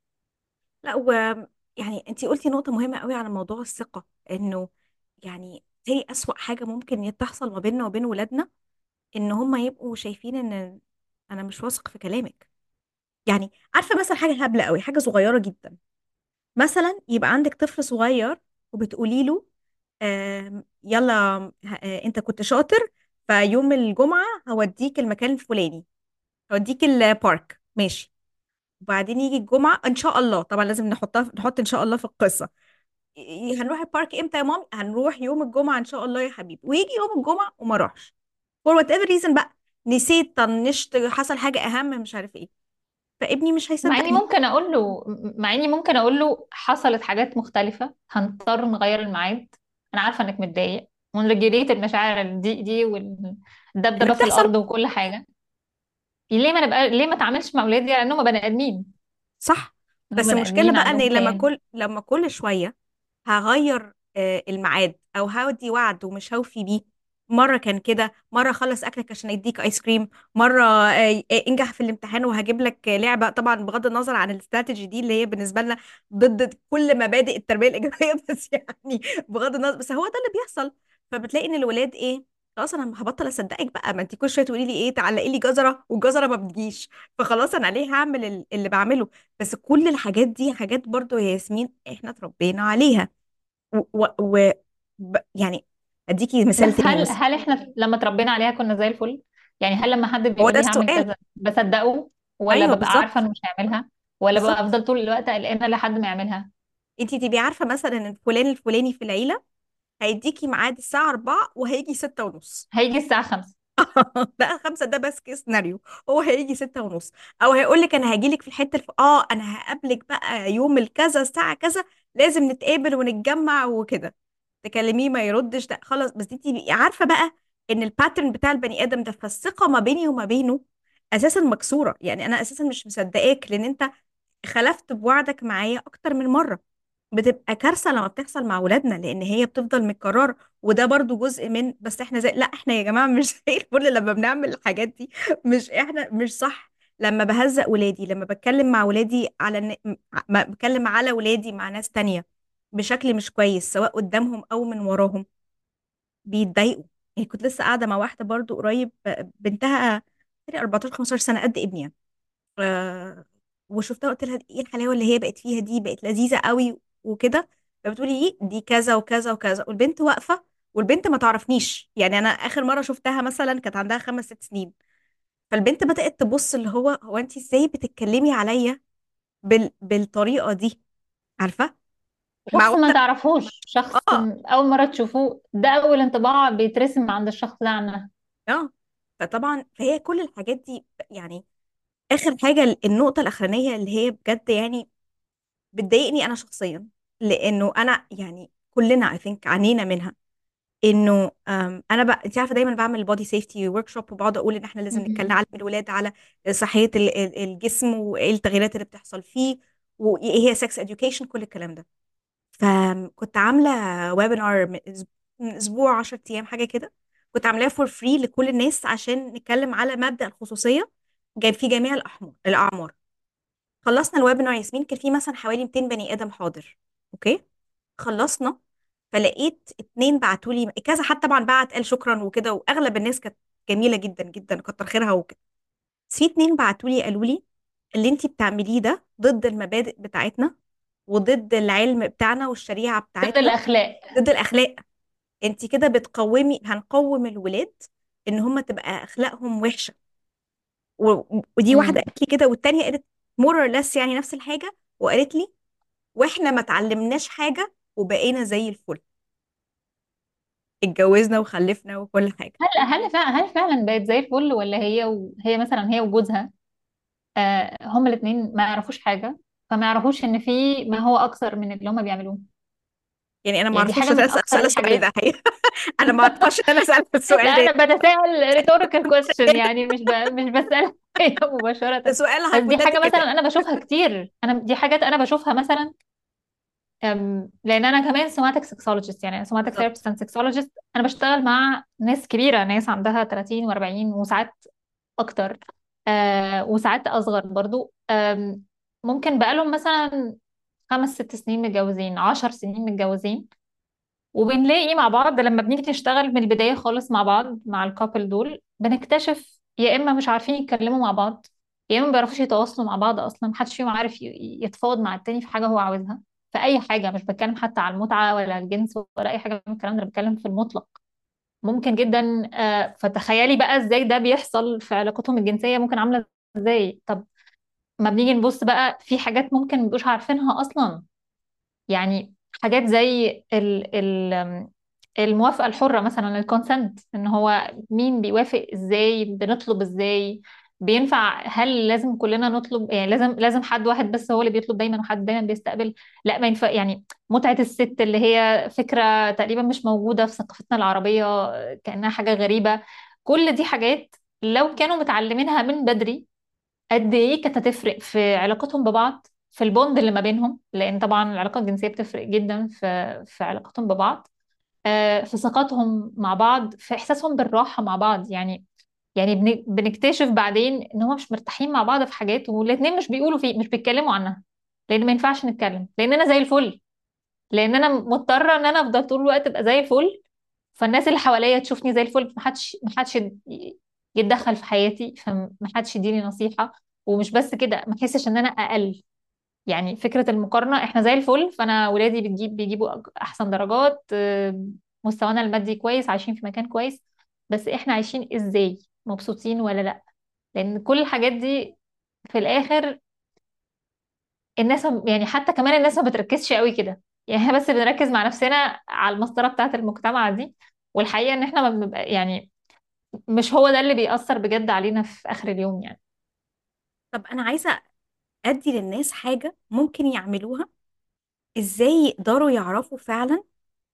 Speaker 1: لا و يعني انتي قلتي نقطة مهمة قوي على موضوع الثقة انه يعني هي أسوأ حاجة ممكن تحصل ما بيننا وبين ولادنا ان هم يبقوا شايفين ان انا مش واثق في كلامك يعني عارفة مثلا حاجة هبلة قوي حاجة صغيرة جدا مثلا يبقى عندك طفل صغير وبتقولي له آم، يلا ه- آه، انت كنت شاطر فيوم الجمعة هوديك المكان الفلاني هوديك البارك ماشي وبعدين يجي الجمعة ان شاء الله طبعا لازم نحطها نحط ان شاء الله في القصة ي- هنروح البارك امتى يا مامي هنروح يوم الجمعة ان شاء الله يا حبيبي ويجي يوم الجمعة وما راحش for whatever reason بقى نسيت طنشت حصل حاجة اهم مش عارف ايه فابني مش
Speaker 2: مع اني
Speaker 1: هيصدقني
Speaker 2: ممكن اقول له مع اني ممكن اقول له حصلت حاجات مختلفة هنضطر نغير الميعاد انا عارفة انك متضايق ونرجليت المشاعر دي دي
Speaker 1: اللي
Speaker 2: والدبدبة في
Speaker 1: بتحصل
Speaker 2: الارض وكل حاجة ليه ما نبقى ليه ما اتعاملش مع اولادي على انهم بني ادمين
Speaker 1: صح
Speaker 2: انهم
Speaker 1: بس
Speaker 2: بني
Speaker 1: المشكلة
Speaker 2: ادمين
Speaker 1: بقى ان
Speaker 2: عندهم
Speaker 1: لما
Speaker 2: كيان
Speaker 1: كل لما كل شوية هغير آه، الميعاد او هودي وعد ومش هوفي بيه مرة كان كده مرة خلص اكلك عشان اديك ايس كريم مرة آه، آه، انجح في الامتحان وهجيب لك لعبة طبعا بغض النظر عن الاستراتيجي دي اللي هي بالنسبة لنا ضد كل مبادئ التربية الإيجابية بس يعني بغض النظر بس هو ده اللي بيحصل فبتلاقي ان الولاد ايه خلاص انا هبطل اصدقك بقى ما انت كل شويه تقولي لي ايه تعلقي لي جزره والجزره ما بتجيش فخلاص انا ليه هعمل ال- اللي بعمله بس كل الحاجات دي حاجات برضو يا ياسمين احنا اتربينا عليها و, و, و ب- يعني اديكي مثال
Speaker 2: بس
Speaker 1: تاني
Speaker 2: هل
Speaker 1: مثلا
Speaker 2: هل احنا لما اتربينا عليها كنا زي الفل يعني هل لما حد
Speaker 1: هو
Speaker 2: بيقول
Speaker 1: ده
Speaker 2: لي هعمل
Speaker 1: السؤال
Speaker 2: كذا بصدقه ولا
Speaker 1: ايوه
Speaker 2: ببقى عارفة
Speaker 1: بالظبط
Speaker 2: انه مش هيعملها ولا ببقى
Speaker 1: بالظبط
Speaker 2: افضل طول الوقت قلقانة لحد ما يعملها
Speaker 1: انت تبقي عارفه مثلا ان فلان الفلاني في العيله هيديكي ميعاد الساعه 4 وهيجي 6 ونص
Speaker 2: هيجي الساعة 5
Speaker 1: بقى خمسة ده بس كيس سيناريو هو هيجي ستة ونص او هيقول لك انا هاجي لك في الحتة الف... اه انا هقابلك بقى يوم الكذا الساعة كذا لازم نتقابل ونتجمع وكده تكلميه ما يردش ده خلاص بس دي تبقي عارفة بقى ان الباترن بتاع البني ادم ده فالثقة ما بيني وما بينه اساسا مكسورة يعني انا اساسا مش مصدقاك لان انت خلفت بوعدك معايا اكتر من مرة بتبقى كارثة لما بتحصل مع ولادنا لان هي بتفضل متكررة وده برضو جزء من بس احنا زي لا احنا يا جماعة مش زي الفل لما بنعمل الحاجات دي مش احنا مش صح لما بهزق ولادي لما بتكلم مع ولادي على ن- ما بتكلم على ولادي مع ناس تانية بشكل مش كويس سواء قدامهم او من وراهم بيتضايقوا يعني كنت لسه قاعدة مع واحدة برضو قريب بنتها تقريبا 14 15 سنة قد ابني يعني آه، وشفتها قلت لها ايه الحلاوه اللي هي بقت فيها دي بقت لذيذه قوي وكده فبتقولي ايه دي كذا وكذا وكذا والبنت واقفه والبنت ما تعرفنيش يعني انا اخر مره شفتها مثلا كانت عندها خمس ست سنين فالبنت بدات تبص اللي هو هو انت ازاي بتتكلمي عليا بال... بالطريقه دي عارفه مع
Speaker 2: شخص ما
Speaker 1: واحده
Speaker 2: تعرفوش شخص
Speaker 1: اه
Speaker 2: أول مرة تشوفوه ده أول انطباع بيترسم عند الشخص ده عنها
Speaker 1: اه فطبعا فهي كل الحاجات دي يعني اخر حاجه النقطه الاخرانيه اللي هي بجد يعني بتضايقني انا شخصيا لانه انا يعني كلنا اي ثينك عانينا منها انه أم، انا بقى انت عارفه دايما بعمل بودي سيفتي ورك شوب وبقعد اقول ان احنا لازم نتكلم
Speaker 2: مهم.
Speaker 1: نعلم الولاد على صحيه ال- ال- الجسم وايه التغييرات اللي بتحصل فيه وايه هي سكس اديوكيشن كل الكلام ده فكنت عامله ويبينار من أسب- من اسبوع 10 ايام حاجه كده كنت عاملاه فور فري لكل الناس عشان نتكلم على مبدأ الخصوصيه جاي في جميع الاحمر الاعمار خلصنا الويبينار ياسمين كان في مثلا حوالي 200 بني ادم حاضر اوكي خلصنا فلقيت اتنين بعتوا لي كذا حد طبعا بعت قال شكرا وكده واغلب الناس كانت جميله جدا جدا كتر خيرها وكده بس في اتنين بعتوا لي قالوا لي اللي انت بتعمليه ده ضد المبادئ بتاعتنا وضد العلم بتاعنا والشريعة
Speaker 2: ضد
Speaker 1: بتاعتنا
Speaker 2: الأخلاق
Speaker 1: ضد الأخلاق انت كده بتقومي هنقوم الولاد ان هم تبقى اخلاقهم وحشة و... ودي واحدة
Speaker 2: امم
Speaker 1: قالت لي كده والتانية قالت more or less يعني نفس الحاجة وقالت لي واحنا ما اتعلمناش حاجة وبقينا زي الفل اتجوزنا وخلفنا وكل حاجة
Speaker 2: هل هل فعلا هل فعلا بقت زي الفل ولا هي وهي مثلا هي وجوزها آه هما الاثنين ما يعرفوش حاجة فما يعرفوش ان في ما هو اكثر من اللي هما بيعملوه
Speaker 1: يعني انا ما
Speaker 2: يعني دي
Speaker 1: اعرفوش
Speaker 2: حاجة من
Speaker 1: اسال
Speaker 2: اكثر
Speaker 1: اسال السؤال ده
Speaker 2: الحاجات
Speaker 1: حقيقة انا ما اعرفش ان انا اسال
Speaker 2: لا
Speaker 1: السؤال ده
Speaker 2: انا بتساءل rhetorical question يعني مش ب... مش بسأل هي مباشرة
Speaker 1: ده سؤال
Speaker 2: بس دي حاجة
Speaker 1: hypothetical
Speaker 2: مثلا انا بشوفها كتير انا دي حاجات انا بشوفها مثلا أم، لان انا كمان سوماتيك سكسولوجيست يعني سوماتيك
Speaker 1: بالظبط
Speaker 2: ثيرابيست اند سكسولوجيست انا بشتغل مع ناس كبيرة ناس عندها 30 و40 وساعات اكتر آه وساعات اصغر برضو آم، ممكن بقالهم مثلا خمس ست سنين متجوزين عشر سنين متجوزين وبنلاقي مع بعض لما بنيجي نشتغل من البداية خالص مع بعض مع الكابل دول بنكتشف يا إما مش عارفين يتكلموا مع بعض يا إما ما بيعرفوش يتواصلوا مع بعض أصلا محدش فيهم عارف ي- يتفاوض مع التاني في حاجة هو عاوزها في أي حاجة مش بتكلم حتى على المتعة ولا الجنس ولا أي حاجة من الكلام ده أنا بتكلم في المطلق ممكن جدا آه، فتخيلي بقى ازاي ده بيحصل في علاقتهم الجنسية ممكن عاملة ازاي طب ما بنيجي نبص بقى في حاجات ممكن مبقوش عارفينها أصلا يعني حاجات زي ال ال الموافقة الحرة مثلا الكونسنت ان هو مين بيوافق ازاي بنطلب ازاي بينفع هل لازم كلنا نطلب يعني لازم لازم حد واحد بس هو اللي بيطلب دايما وحد دايما بيستقبل لا ما ينفع يعني متعة الست اللي هي فكرة تقريبا مش موجودة في ثقافتنا العربية كأنها حاجة غريبة كل دي حاجات لو كانوا متعلمينها من بدري قد ايه كانت هتفرق في علاقتهم ببعض في البوند اللي ما بينهم لان طبعا العلاقه الجنسيه بتفرق جدا في في علاقتهم ببعض آه، في ثقتهم مع بعض في احساسهم بالراحه مع بعض يعني يعني بن- بنكتشف بعدين ان هم مش مرتاحين مع بعض في حاجات والاتنين مش بيقولوا فيه مش بيتكلموا عنها لان ما ينفعش نتكلم لان انا زي الفل لان انا مضطره ان انا افضل طول الوقت ابقى زي الفل فالناس اللي حواليا تشوفني زي الفل محدش محدش ي- يتدخل في حياتي فمحدش يديني نصيحة ومش بس كده ما احسش ان انا اقل يعني فكرة المقارنة احنا زي الفل فانا ولادي بتجيب بيجيبوا أج- احسن درجات آه، مستوانا المادي كويس عايشين في مكان كويس بس احنا عايشين ازاي مبسوطين ولا لا لان كل الحاجات دي في الاخر الناس ما- يعني حتى كمان الناس ما بتركزش قوي كده يعني احنا بس بنركز مع نفسنا على المسطرة بتاعت المجتمع دي والحقيقة ان احنا ما بنبقى يعني مش هو ده اللي بيأثر بجد علينا في آخر اليوم يعني
Speaker 1: طب انا عايزة ادي للناس حاجة ممكن يعملوها ازاي يقدروا يعرفوا فعلا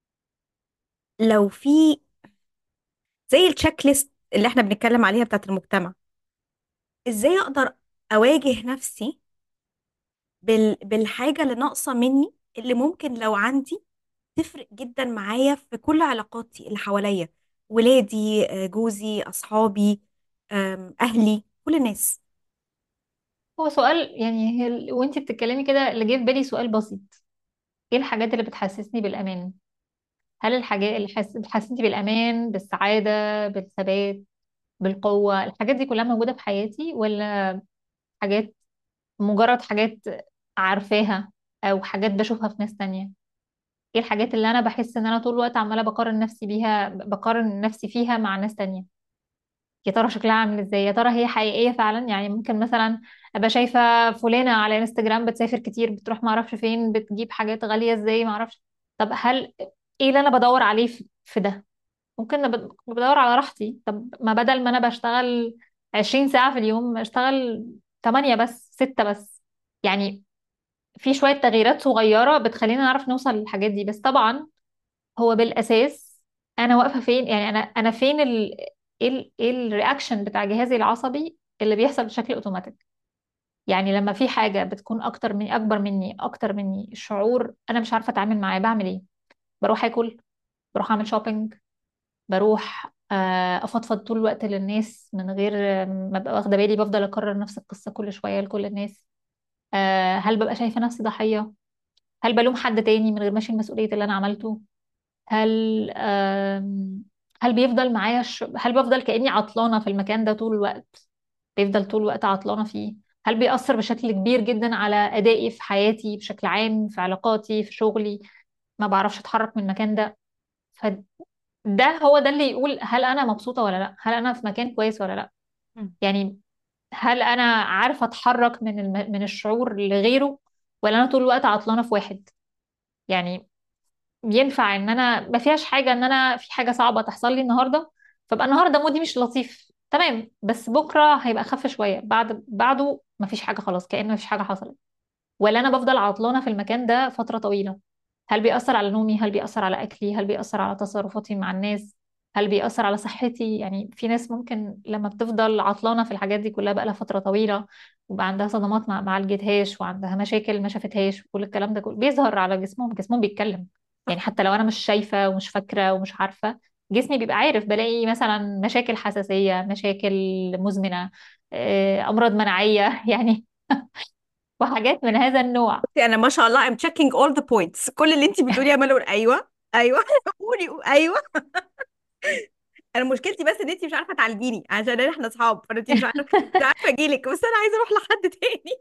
Speaker 1: لو في زي التشيك ليست اللي احنا بنتكلم عليها بتاعت المجتمع ازاي اقدر اواجه نفسي بال... بالحاجة اللي ناقصة مني اللي ممكن لو عندي تفرق جدا معايا في كل علاقاتي اللي حواليا ولادي آه، جوزي اصحابي آم، اهلي كل الناس
Speaker 2: هو سؤال يعني هي ال- وانتي بتتكلمي كده اللي جه في بالي سؤال بسيط ايه الحاجات اللي بتحسسني بالأمان هل الحاجات اللي حس... بتحسسني بالأمان بالسعادة بالثبات بالقوة الحاجات دي كلها موجودة في حياتي ولا حاجات مجرد حاجات عارفاها أو حاجات بشوفها في ناس تانية ايه الحاجات اللي أنا بحس إن أنا طول الوقت عمالة بقارن نفسي بيها بقارن نفسي فيها مع ناس تانية يا ترى شكلها عامل ازاي يا ترى هي حقيقية فعلا يعني ممكن مثلا ابقى شايفة فلانة على انستجرام بتسافر كتير بتروح معرفش فين بتجيب حاجات غالية ازاي معرفش طب هل ايه اللي انا بدور عليه في في ده ممكن أنا بد- بدور على راحتي طب ما بدل ما انا بشتغل 20 ساعة في اليوم اشتغل 8 بس 6 بس يعني في شوية تغييرات صغيرة بتخلينا نعرف نوصل للحاجات دي بس طبعا هو بالاساس انا واقفه فين يعني انا انا فين ال ايه ال- إيه الرياكشن بتاع جهازي العصبي اللي بيحصل بشكل اوتوماتيك يعني لما في حاجه بتكون اكتر مني اكبر مني اكتر مني الشعور انا مش عارفه اتعامل معاه بعمل ايه بروح اكل بروح اعمل شوبينج بروح آه، افضفض طول الوقت للناس من غير آه، ما ابقى واخده بالي بفضل اكرر نفس القصه كل شويه لكل الناس آه، هل ببقى شايفه نفسي ضحيه هل بلوم حد تاني من غير ما اشيل مسؤوليه اللي انا عملته هل آم، هل بيفضل معايا ش... هل بفضل كأني عطلانة في المكان ده طول الوقت بيفضل طول الوقت عطلانة فيه هل بيأثر بشكل كبير جدا على أدائي في حياتي بشكل عام في علاقاتي في شغلي ما بعرفش أتحرك من المكان ده فده هو ده اللي يقول هل أنا مبسوطة ولا لا هل أنا في مكان كويس ولا لا
Speaker 1: مم.
Speaker 2: يعني هل أنا عارفة أتحرك من الم... من الشعور لغيره ولا أنا طول الوقت عطلانة في واحد يعني ينفع ان انا ما فيهاش حاجه ان انا في حاجه صعبه تحصل لي النهارده فبقى النهارده مودي مش لطيف تمام بس بكره هيبقى خف شويه بعد بعده ما فيش حاجه خلاص كأن ما فيش حاجه حصلت ولا انا بفضل عطلانه في المكان ده فتره طويله هل بيأثر على نومي هل بيأثر على اكلي هل بيأثر على تصرفاتي مع الناس هل بيأثر على صحتي يعني في ناس ممكن لما بتفضل عطلانه في الحاجات دي كلها بقالها فتره طويله وبقى عندها صدمات ما ما عالجتهاش وعندها مشاكل ما شافتهاش وكل الكلام ده كله بيظهر على جسمهم جسمهم بيتكلم يعني
Speaker 1: صح
Speaker 2: حتى لو انا مش شايفه ومش فاكره ومش عارفه جسمي بيبقى عارف بلاقي مثلا مشاكل حساسيه مشاكل مزمنه آه، امراض مناعيه يعني وحاجات من هذا النوع
Speaker 1: بصي انا ما شاء الله I'm checking all the points كل اللي انت بتقوليه عماله اقول ايوه ايوه قولي ايوه انا مشكلتي بس ان انت مش عارفه تعالجيني عشان احنا اصحاب فانت مش عارفه مش عارفه اجيلك بس انا عايزه اروح لحد تاني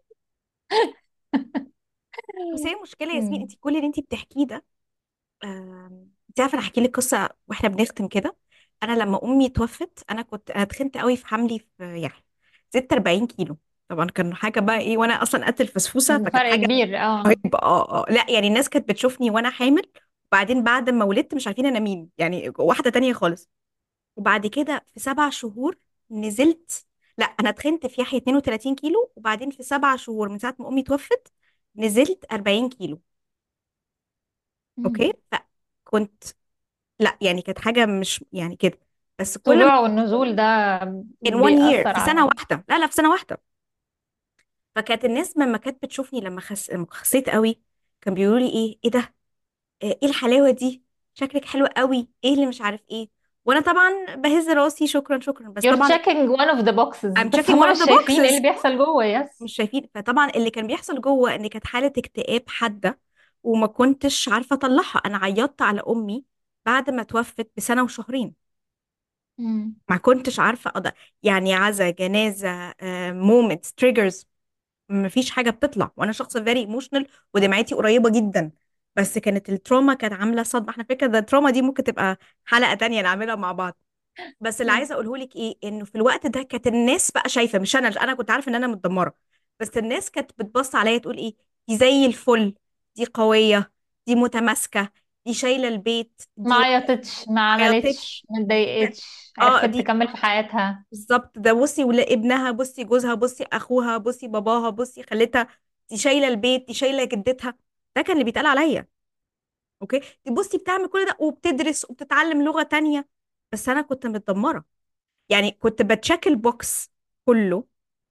Speaker 1: بس هي المشكله يا ياسمين
Speaker 2: مم.
Speaker 1: انت كل اللي انت بتحكيه ده آم، انت عارفه انا احكي لك قصه واحنا بنختم كده انا لما امي توفت انا كنت انا اتخنت قوي في حملي في يحيى زدت 40 كيلو طبعا كان حاجه بقى ايه وانا اصلا قد الفسفوسه فكانت
Speaker 2: فرق
Speaker 1: حاجه
Speaker 2: كبير اه
Speaker 1: رهيبه اه اه لا يعني الناس كانت بتشوفني وانا حامل وبعدين بعد ما ولدت مش عارفين انا مين يعني واحده تانية خالص وبعد كده في سبع شهور نزلت لا انا اتخنت في يحيى 32 كيلو وبعدين في سبع شهور من ساعه ما امي توفت نزلت 40 كيلو
Speaker 2: مم.
Speaker 1: اوكي فكنت لا يعني كانت حاجه مش يعني كده بس كل ما
Speaker 2: الطلوع والنزول ده
Speaker 1: in one year
Speaker 2: بيأثر
Speaker 1: في سنه
Speaker 2: على
Speaker 1: واحده لا لا في سنه واحده فكانت الناس لما كانت بتشوفني لما خس... لما خسيت قوي كان بيقولوا لي ايه ايه ده ايه الحلاوه دي شكلك حلو قوي ايه اللي مش عارف ايه وانا طبعا بهز راسي شكرا شكرا بس
Speaker 2: you're
Speaker 1: طبعا
Speaker 2: checking one of the boxes
Speaker 1: I'm
Speaker 2: بس
Speaker 1: checking
Speaker 2: هما
Speaker 1: one of
Speaker 2: مش
Speaker 1: the
Speaker 2: شايفين ايه اللي
Speaker 1: boxes
Speaker 2: بيحصل جوه يس
Speaker 1: مش شايفين فطبعا اللي كان بيحصل جوه ان كانت حاله اكتئاب حاده وما كنتش عارفه اطلعها انا عيطت على امي بعد ما توفت بسنه وشهرين
Speaker 2: مم.
Speaker 1: ما كنتش عارفه أضع. يعني عزا جنازه مومنتس تريجرز مفيش حاجه بتطلع وانا شخص فيري ايموشنال ودمعتي قريبه جدا بس كانت التروما كانت عامله صدمه احنا فكره ده التروما دي ممكن تبقى حلقه تانية نعملها مع بعض بس اللي
Speaker 2: يس
Speaker 1: عايزه اقوله لك ايه انه في الوقت ده كانت الناس بقى شايفه مش انا انا كنت عارفه ان انا متدمره بس الناس كانت بتبص عليا تقول ايه دي زي الفل دي قويه دي متماسكه دي شايله البيت
Speaker 2: ما
Speaker 1: دي
Speaker 2: عيطتش ما
Speaker 1: ما عيطتش
Speaker 2: عملتش ما اتضايقتش
Speaker 1: اه
Speaker 2: عرفت
Speaker 1: دي
Speaker 2: تكمل في حياتها
Speaker 1: بالظبط ده بصي ولا ابنها بصي جوزها بصي اخوها بصي باباها بصي خالتها دي شايله البيت دي شايله جدتها ده كان اللي بيتقال عليا اوكي دي بصي بتعمل كل ده وبتدرس وبتتعلم لغه تانية بس انا كنت متدمره يعني كنت بتشيك البوكس كله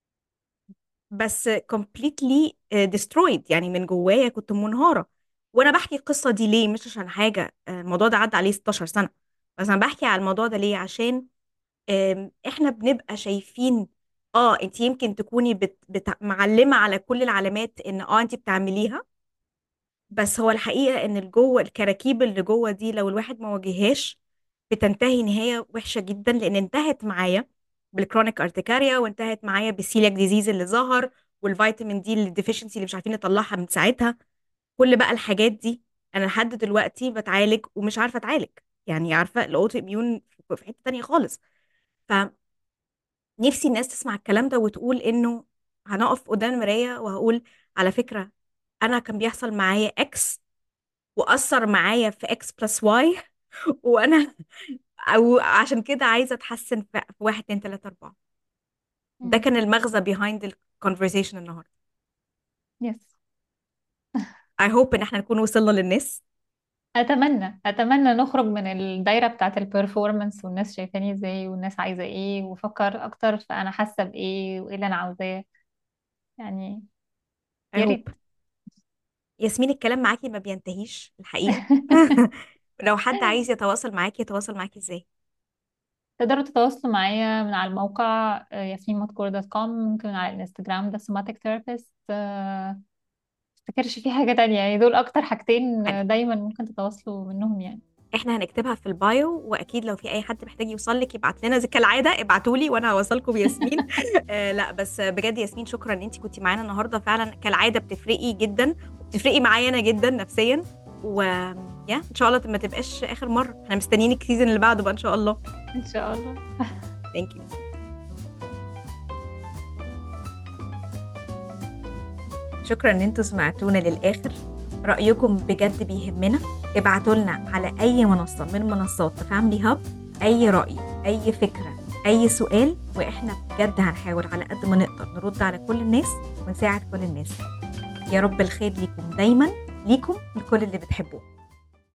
Speaker 1: بس completely uh, destroyed يعني من جوايا كنت منهارة وانا بحكي القصة دي ليه مش عشان حاجة آه، الموضوع ده عدى عليه 16 سنة بس انا بحكي على الموضوع ده ليه عشان آم، احنا بنبقى شايفين اه انت يمكن تكوني بت... بت... معلمة على كل العلامات ان اه انت بتعمليها بس هو الحقيقة ان الجوه الكراكيب اللي جوه دي لو الواحد ما واجههاش بتنتهي نهاية وحشة جدا لان انتهت معايا بالكرونيك ارتكاريا وانتهت معايا بالسيلياك ديزيز اللي ظهر والفيتامين دي الديفيشنسي اللي مش عارفين نطلعها من ساعتها كل بقى الحاجات دي انا لحد دلوقتي بتعالج ومش عارفة اتعالج يعني عارفة الاوتو اميون في حتة تانية خالص فنفسي الناس تسمع الكلام ده وتقول انه هنقف قدام المراية وهقول على فكرة انا كان بيحصل معايا اكس واثر معايا في اكس بلس واي وانا او عشان كده عايزه اتحسن في في واحد اتنين تلاته اربعه ده
Speaker 2: مم.
Speaker 1: كان المغزى behind the conversation النهارده
Speaker 2: يس
Speaker 1: I hope ان احنا نكون وصلنا للناس
Speaker 2: اتمنى اتمنى نخرج من الدايره بتاعه البرفورمانس والناس شايفاني ازاي والناس عايزه ايه وفكر اكتر فانا حاسه بايه وايه اللي انا عاوزاه يعني
Speaker 1: I
Speaker 2: يا
Speaker 1: hope
Speaker 2: ريت
Speaker 1: ياسمين الكلام معاكي ما بينتهيش الحقيقه لو حد عايز يتواصل معاكي يتواصل معاكي ازاي
Speaker 2: تقدروا تتواصلوا معايا من على الموقع ياسمين مدكور دوت كوم ممكن على الانستجرام ده سوماتيك ثيرابيست مفتكرش في حاجة تانية يعني دول أكتر حاجتين
Speaker 1: حلو
Speaker 2: دايما ممكن تتواصلوا منهم يعني
Speaker 1: احنا هنكتبها في البايو واكيد لو في اي حد محتاج يوصل لك يبعت لنا زي كالعاده ابعتوا لي وانا هوصلكم بياسمين آه لا بس بجد ياسمين شكرا ان انت كنتي معانا النهارده فعلا كالعاده بتفرقي جدا وبتفرقي معايا انا جدا نفسيا و يا ان شاء الله ما تبقاش اخر مره احنا مستنيينك السيزون اللي بعده بقى ان شاء الله
Speaker 2: ان شاء الله
Speaker 1: ثانك يو شكرا ان انتوا سمعتونا للاخر رايكم بجد بيهمنا ابعتوا لنا على اي منصه من منصات فاملي هاب اي راي اي فكره اي سؤال واحنا بجد هنحاول على قد ما نقدر نرد على كل الناس ونساعد كل الناس يا رب الخير ليكم دايما ليكم لكل اللي بتحبوه